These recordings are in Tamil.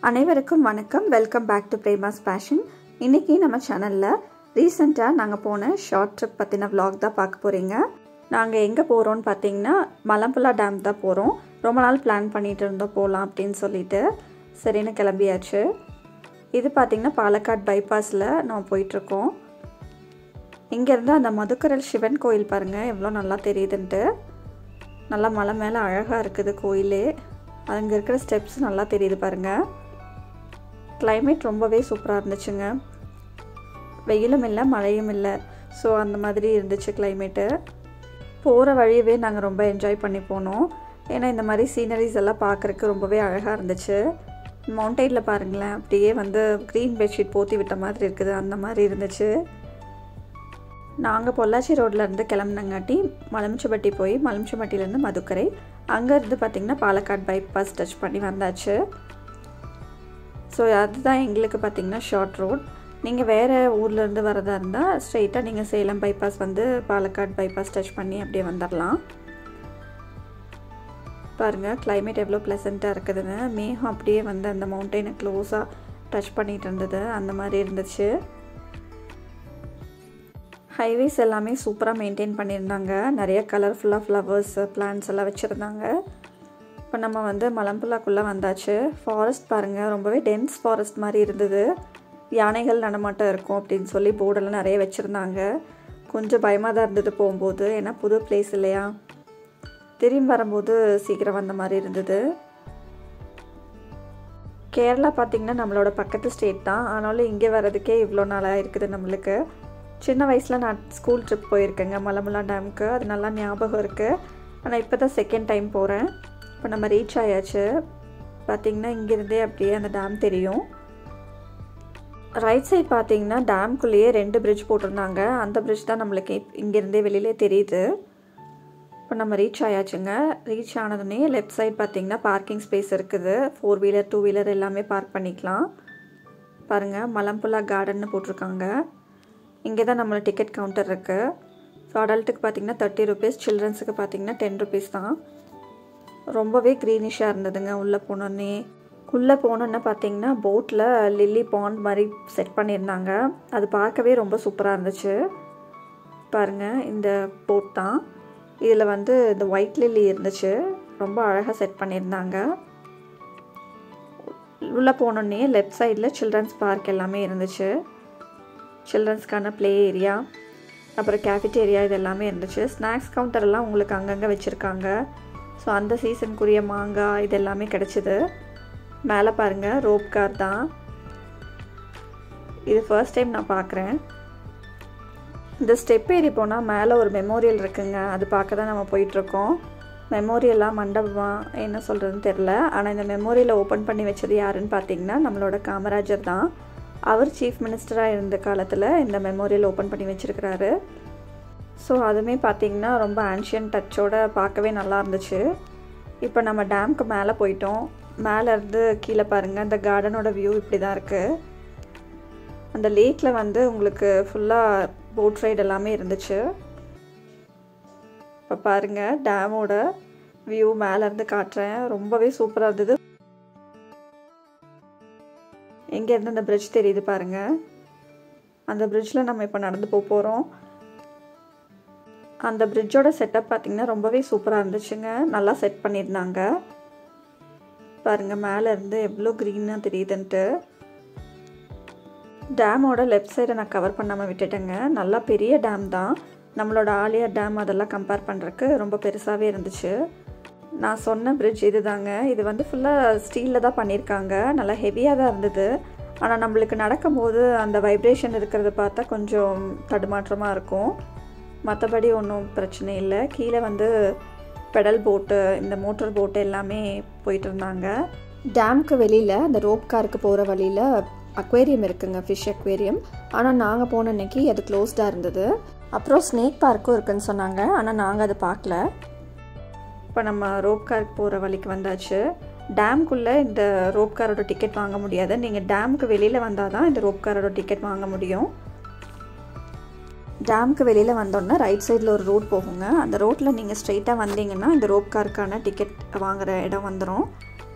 அனைவருக்கும் வணக்கம் welcome back to Prema's passion இன்றைக்கி நம்ம சேனலில் ரீசெண்டாக நாங்கள் போன ஷார்ட் ட்ரிப் பற்றின vlog தான் பார்க்க போகிறீங்க நாங்கள் எங்கே போகிறோன்னு பார்த்தீங்கன்னா மலம்புலா டேம் தான் போகிறோம் ரொம்ப நாள் பிளான் பண்ணிகிட்டு இருந்தோம் போகலாம் அப்படின்னு சொல்லிட்டு சரின்னு கிளம்பியாச்சு இது பார்த்திங்கன்னா பாலக்காட் பைபாஸில் நம்ம போயிட்டுருக்கோம் இங்கேருந்து அந்த மதுக்கரல் சிவன் கோயில் பாருங்கள் எவ்வளோ நல்லா தெரியுதுன்ட்டு நல்லா மலை மேலே அழகாக இருக்குது கோயிலே அங்கே இருக்கிற ஸ்டெப்ஸ் நல்லா தெரியுது பாருங்கள் கிளைமேட் ரொம்பவே சூப்பராக இருந்துச்சுங்க வெயிலும் இல்லை மழையும் இல்லை ஸோ அந்த மாதிரி இருந்துச்சு கிளைமேட்டு போகிற வழியவே நாங்கள் ரொம்ப என்ஜாய் பண்ணி போனோம் ஏன்னா இந்த மாதிரி சீனரிஸ் எல்லாம் பார்க்குறக்கு ரொம்பவே அழகாக இருந்துச்சு மவுண்டெயினில் பாருங்களேன் அப்படியே வந்து க்ரீன் பெட்ஷீட் போத்தி விட்ட மாதிரி இருக்குது அந்த மாதிரி இருந்துச்சு நாங்கள் பொள்ளாச்சி ரோட்லேருந்து கிளம்புனங்காட்டி மலமிச்சப்பட்டி போய் மலமிச்சப்பட்டியிலேருந்து மதுக்கரை அங்கேருந்து பார்த்திங்கன்னா பாலக்காட் பைபாஸ் டச் பண்ணி வந்தாச்சு ஸோ அதுதான் எங்களுக்கு பார்த்திங்கன்னா ஷார்ட் ரோட் நீங்கள் வேறு ஊர்லேருந்து வரதா இருந்தால் ஸ்ட்ரெயிட்டாக நீங்கள் சேலம் பைபாஸ் வந்து பாலக்காட் பைபாஸ் டச் பண்ணி அப்படியே வந்துடலாம் பாருங்கள் கிளைமேட் எவ்வளோ ப்ளசண்ட்டாக இருக்குதுன்னு மேகம் அப்படியே வந்து அந்த மவுண்டெயினை க்ளோஸாக டச் பண்ணிகிட்டு இருந்தது அந்த மாதிரி இருந்துச்சு ஹைவேஸ் எல்லாமே சூப்பராக மெயின்டைன் பண்ணியிருந்தாங்க நிறைய கலர்ஃபுல்லாக ஃப்ளவர்ஸ் பிளான்ஸ் எல்லாம் வச்சுருந்தாங்க இப்போ நம்ம வந்து மலம்புலாக்குள்ளே வந்தாச்சு ஃபாரஸ்ட் பாருங்கள் ரொம்பவே டென்ஸ் ஃபாரஸ்ட் மாதிரி இருந்தது யானைகள் நடமாட்டம் இருக்கும் அப்படின்னு சொல்லி போர்டெல்லாம் நிறைய வச்சுருந்தாங்க கொஞ்சம் பயமாக தான் இருந்தது போகும்போது ஏன்னா புது பிளேஸ் இல்லையா திரும்பி வரும்போது சீக்கிரம் வந்த மாதிரி இருந்தது கேரளா பார்த்திங்கன்னா நம்மளோட பக்கத்து ஸ்டேட் தான் ஆனாலும் இங்கே வர்றதுக்கே இவ்வளோ நாளாக இருக்குது நம்மளுக்கு சின்ன வயசில் நான் ஸ்கூல் ட்ரிப் போயிருக்கேங்க மலமுலா டேமுக்கு அது நல்லா ஞாபகம் இருக்குது ஆனால் இப்போ தான் செகண்ட் டைம் போகிறேன் இப்போ நம்ம ரீச் ஆயாச்சு பார்த்திங்கன்னா இங்கேருந்தே அப்படியே அந்த டேம் தெரியும் ரைட் சைட் பார்த்தீங்கன்னா டேம்குள்ளேயே ரெண்டு பிரிட்ஜ் போட்டிருந்தாங்க அந்த பிரிட்ஜ் தான் நம்மளுக்கு இங்கேருந்தே வெளியிலே தெரியுது இப்போ நம்ம ரீச் ஆயாச்சுங்க ரீச் ஆனதுனே லெஃப்ட் சைட் பார்த்தீங்கன்னா பார்க்கிங் ஸ்பேஸ் இருக்குது ஃபோர் வீலர் டூ வீலர் எல்லாமே பார்க் பண்ணிக்கலாம் பாருங்கள் மலம்புலா கார்டன்னு போட்டிருக்காங்க இங்கே தான் நம்மளோட டிக்கெட் கவுண்டர் இருக்குது ஸோ அடல்ட்டுக்கு பார்த்தீங்கன்னா தேர்ட்டி ருபீஸ் சில்ட்ரன்ஸுக்கு பார்த்தீங்கன்னா டென் ருபீஸ் தான் ரொம்பவே க்ரீனிஷாக இருந்ததுங்க உள்ளே போனோன்னே உள்ளே போனோன்னே பார்த்தீங்கன்னா போட்டில் லில்லி பாண்ட் மாதிரி செட் பண்ணியிருந்தாங்க அது பார்க்கவே ரொம்ப சூப்பராக இருந்துச்சு பாருங்கள் இந்த போட் தான் இதில் வந்து இந்த ஒயிட் லில்லி இருந்துச்சு ரொம்ப அழகாக செட் பண்ணியிருந்தாங்க உள்ளே போனோன்னே லெஃப்ட் சைடில் சில்ட்ரன்ஸ் பார்க் எல்லாமே இருந்துச்சு சில்ட்ரன்ஸ்க்கான ப்ளே ஏரியா அப்புறம் கேஃபிட்டேரியா இது எல்லாமே இருந்துச்சு ஸ்நாக்ஸ் கவுண்டர்லாம் உங்களுக்கு அங்கங்கே வச்சுருக்காங்க ஸோ அந்த சீசனுக்குரிய மாங்காய் இது எல்லாமே கிடச்சிது மேலே பாருங்கள் ரோப் கார் தான் இது ஃபர்ஸ்ட் டைம் நான் பார்க்குறேன் இந்த ஸ்டெப் ஏறி போனால் மேலே ஒரு மெமோரியல் இருக்குங்க அது பார்க்க தான் நம்ம போயிட்டுருக்கோம் மெமோரியலாக மண்டபமா என்ன சொல்கிறதுன்னு தெரில ஆனால் இந்த மெமோரியலை ஓப்பன் பண்ணி வச்சது யாருன்னு பார்த்தீங்கன்னா நம்மளோட காமராஜர் தான் அவர் சீஃப் மினிஸ்டராக இருந்த காலத்தில் இந்த மெமோரியல் ஓப்பன் பண்ணி வச்சுருக்கிறாரு ஸோ அதுவுமே பார்த்திங்கன்னா ரொம்ப ஆன்ஷியன் டச்சோட பார்க்கவே நல்லா இருந்துச்சு இப்போ நம்ம டேம்க்கு மேலே போயிட்டோம் மேலேருந்து கீழே பாருங்கள் இந்த கார்டனோட வியூ இப்படி தான் இருக்குது அந்த லேக்கில் வந்து உங்களுக்கு ஃபுல்லாக போட் ரைடு எல்லாமே இருந்துச்சு இப்போ பாருங்கள் டேமோட வியூ மேலேருந்து காட்டுறேன் ரொம்பவே சூப்பராக இருந்தது எங்கேருந்து அந்த பிரிட்ஜ் தெரியுது பாருங்கள் அந்த பிரிட்ஜில் நம்ம இப்போ நடந்து போக போகிறோம் அந்த பிரிட்ஜோட செட்டப் பார்த்திங்கன்னா ரொம்பவே சூப்பராக இருந்துச்சுங்க நல்லா செட் பண்ணியிருந்தாங்க பாருங்கள் மேலே இருந்து எவ்வளோ க்ரீனாக தெரியுதுன்ட்டு டேமோட லெஃப்ட் சைடை நான் கவர் பண்ணாமல் விட்டுட்டேங்க நல்லா பெரிய டேம் தான் நம்மளோட ஆலியார் டேம் அதெல்லாம் கம்பேர் பண்ணுறக்கு ரொம்ப பெருசாகவே இருந்துச்சு நான் சொன்ன பிரிட்ஜ் இது தாங்க இது வந்து ஃபுல்லாக ஸ்டீலில் தான் பண்ணியிருக்காங்க நல்லா ஹெவியாக தான் இருந்தது ஆனால் நம்மளுக்கு நடக்கும்போது அந்த வைப்ரேஷன் இருக்கிறத பார்த்தா கொஞ்சம் தடுமாற்றமாக இருக்கும் மற்றபடி ஒன்றும் பிரச்சனை இல்லை கீழே வந்து பெடல் போட்டு இந்த மோட்டர் போட்டு எல்லாமே போயிட்டு இருந்தாங்க டேம்க்கு வெளியில் அந்த ரோப் காருக்கு போகிற வழியில் அக்வேரியம் இருக்குங்க ஃபிஷ் அக்வேரியம் ஆனால் நாங்கள் போன அன்னைக்கு அது க்ளோஸ்டாக இருந்தது அப்புறம் ஸ்னேக் பார்க்கும் இருக்குன்னு சொன்னாங்க ஆனால் நாங்கள் அதை பார்க்கல இப்போ நம்ம ரோப் காருக்கு போகிற வழிக்கு வந்தாச்சு டேம்குள்ளே இந்த ரோப் காரோட டிக்கெட் வாங்க முடியாது நீங்கள் டேமுக்கு வெளியில் வந்தால் தான் இந்த ரோப் காரோட டிக்கெட் வாங்க முடியும் டேமுக்கு வெளியில் வந்தோன்னே ரைட் சைடில் ஒரு ரோட் போகுங்க அந்த ரோட்டில் நீங்கள் ஸ்ட்ரைட்டாக வந்தீங்கன்னா இந்த ரோப் காருக்கான டிக்கெட் வாங்குகிற இடம் வந்துடும்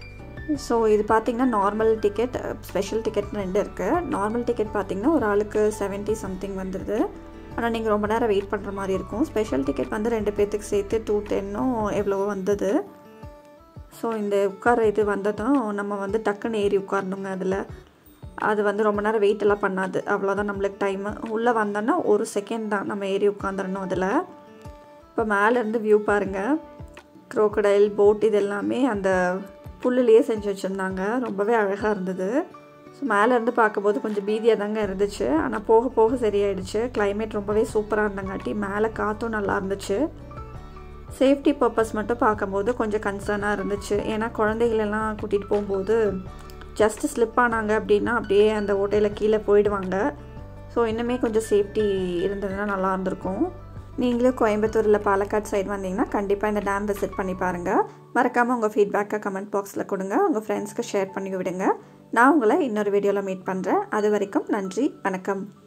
ஸோ இது பார்த்திங்கன்னா நார்மல் டிக்கெட் ஸ்பெஷல் டிக்கெட் ரெண்டு இருக்குது நார்மல் டிக்கெட் பார்த்திங்கன்னா ஒரு ஆளுக்கு செவன்ட்டி சம்திங் வந்துடுது ஆனால் நீங்கள் ரொம்ப நேரம் வெயிட் பண்ணுற மாதிரி இருக்கும் ஸ்பெஷல் டிக்கெட் வந்து ரெண்டு பேர்த்துக்கு சேர்த்து டூ டென்னும் எவ்வளவோ வந்தது ஸோ இந்த உட்கார இது வந்ததும் நம்ம வந்து டக்குன்னு ஏறி உட்காரணுங்க அதில் அது வந்து ரொம்ப நேரம் வெயிட் எல்லாம் பண்ணாது அவ்வளோதான் நம்மளுக்கு டைமு உள்ளே வந்தோன்னா ஒரு செகண்ட் தான் நம்ம ஏறி உட்காந்துடணும் அதில் இப்போ மேலேருந்து வியூ பாருங்கள் க்ரோக்கடைல் போட் இது எல்லாமே அந்த புல்லுலேயே செஞ்சு வச்சுருந்தாங்க ரொம்பவே அழகாக இருந்தது ஸோ மேலேருந்து பார்க்கும்போது கொஞ்சம் பீதியாக தாங்க இருந்துச்சு ஆனால் போக போக சரியாயிடுச்சு கிளைமேட் ரொம்பவே சூப்பராக இருந்தங்காட்டி மேலே காற்றும் நல்லா இருந்துச்சு சேஃப்டி பர்பஸ் மட்டும் பார்க்கும்போது கொஞ்சம் கன்சர்னாக இருந்துச்சு ஏன்னா குழந்தைகளெல்லாம் கூட்டிகிட்டு போகும்போது ஜஸ்ட் ஸ்லிப் ஆனாங்க அப்படின்னா அப்படியே அந்த ஓட்டையில் கீழே போயிடுவாங்க ஸோ இன்னுமே கொஞ்சம் சேஃப்டி இருந்ததுன்னா நல்லா இருந்திருக்கும் நீங்களும் கோயம்புத்தூரில் பாலக்காடு சைடு வந்தீங்கன்னா கண்டிப்பாக இந்த டேம் விசிட் பண்ணி பாருங்கள் மறக்காமல் உங்கள் ஃபீட்பேக்கை கமெண்ட் பாக்ஸில் கொடுங்க உங்கள் ஃப்ரெண்ட்ஸ்க்கு ஷேர் பண்ணி விடுங்க நான் உங்களை இன்னொரு வீடியோவில் மீட் பண்ணுறேன் அது வரைக்கும் நன்றி வணக்கம்